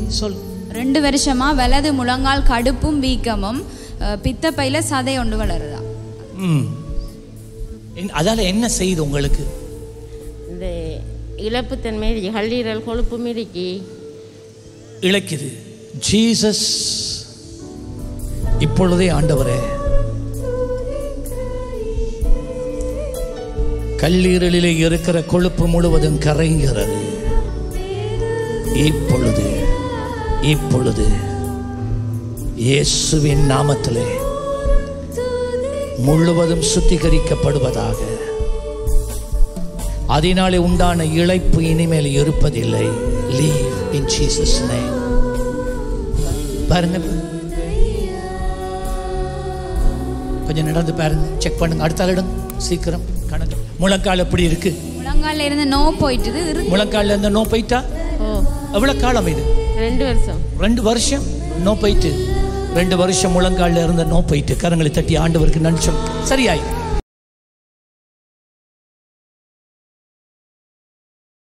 சொல் ரெண்டு வருஷமா வலது முழங்கால் கடுப்பும் வீக்கமும் அஹ், பித்தப்பையில சதை ஒன்று வளருதா ம் என்- அதால என்ன செய்யுது உங்களுக்கு இந்த இழப்புத்தன்மை கல்லீரல் கொழுப்பு மிருக்கி இழைக்குது ஜீசஸ் இப்பொழுதே ஆண்டவரே கல்லீரலிலே இருக்கிற கொழுப்பு முழுவதும் கரைகிறது இப்பொழுது இப்பொழுது இயேசுவின் நாமத்திலே முழுவதும் சுத்திகரிக்கப்படுவதாக அதனாலே உண்டான இழைப்பு இனிமேல் இருப்பதில்லை லீவ் இன் ஜீசஸ் நேம் பாருங்க கொஞ்சம் நடந்து பாருங்க செக் பண்ணுங்க அடுத்த ஆள் எடுங்க சீக்கிரம் கணக்கு முழங்கால் எப்படி இருக்கு முழங்கால்ல இருந்து நோ போயிட்டுது இரு- முழங்கால்ல இருந்து நோ போயிட்டா ஓ எவ்வளவு காலம் இது ரெண்டு வருஷம் ரெண்டு வருஷம் நோ போயிட்டு ரெண்டு வருஷம் முழங்கால்ல இருந்த நோ போயிட்டு கரங்களை தட்டி ஆண்டவருக்கு நன்றி சொல் சரியாய்